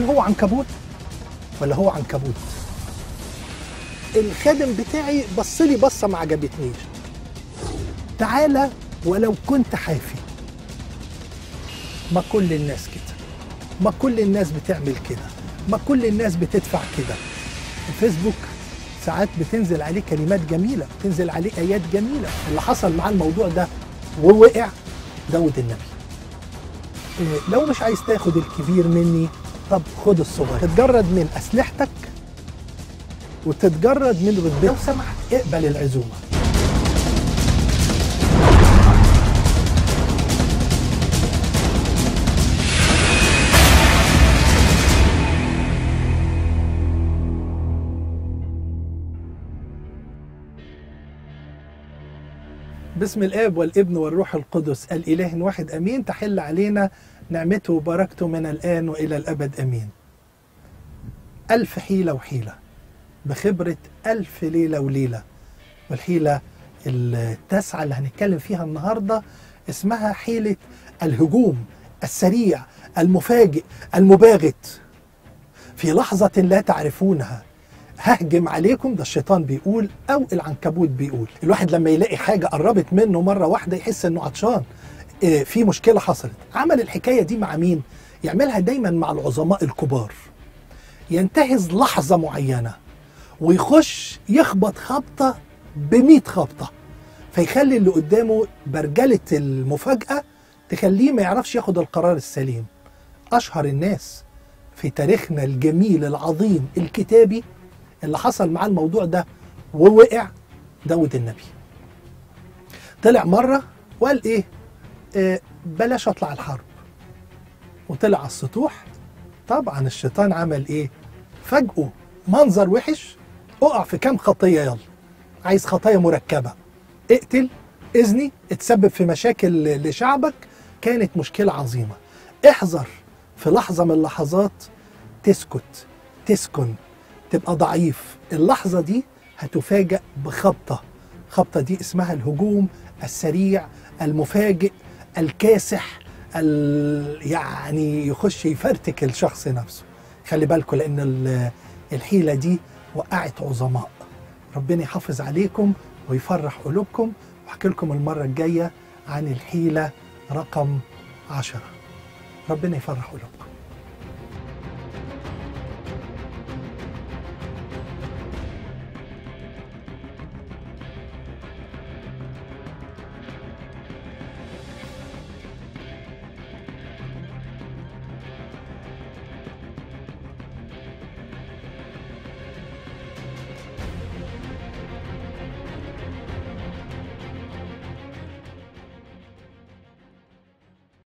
هل هو عنكبوت ولا هو عنكبوت الخادم بتاعي بص لي بصه ما عجبتنيش تعالى ولو كنت حافي ما كل الناس كده ما كل الناس بتعمل كده ما كل الناس بتدفع كده الفيسبوك ساعات بتنزل عليه كلمات جميله بتنزل عليه ايات جميله اللي حصل مع الموضوع ده ووقع داود النبي إيه، لو مش عايز تاخد الكبير مني طب خد الصغير تتجرد من اسلحتك وتتجرد من رتبتك لو سمحت اقبل العزومه باسم الاب والابن والروح القدس الاله واحد امين تحل علينا نعمته وبركته من الان والى الابد امين الف حيله وحيله بخبره الف ليله وليله والحيله التاسعه اللي هنتكلم فيها النهارده اسمها حيله الهجوم السريع المفاجئ المباغت في لحظه لا تعرفونها ههجم عليكم ده الشيطان بيقول او العنكبوت بيقول الواحد لما يلاقي حاجه قربت منه مره واحده يحس انه عطشان إيه، في مشكله حصلت عمل الحكايه دي مع مين يعملها دايما مع العظماء الكبار ينتهز لحظه معينه ويخش يخبط خبطه ب خبطه فيخلي اللي قدامه برجله المفاجاه تخليه ما يعرفش ياخد القرار السليم اشهر الناس في تاريخنا الجميل العظيم الكتابي اللي حصل معاه الموضوع ده ووقع داود النبي طلع مرة وقال ايه آه بلاش اطلع الحرب وطلع على السطوح طبعا الشيطان عمل ايه فجأه منظر وحش اقع في كام خطية يلا عايز خطايا مركبة اقتل اذني اتسبب في مشاكل لشعبك كانت مشكلة عظيمة احذر في لحظة من اللحظات تسكت تسكن تبقى ضعيف اللحظة دي هتفاجأ بخبطة خبطة دي اسمها الهجوم السريع المفاجئ الكاسح ال... يعني يخش يفرتك الشخص نفسه خلي بالكم لأن ال- الحيلة دي وقعت عظماء ربنا يحافظ عليكم ويفرح قلوبكم واحكي لكم المرة الجاية عن الحيلة رقم عشرة ربنا يفرح قلوبكم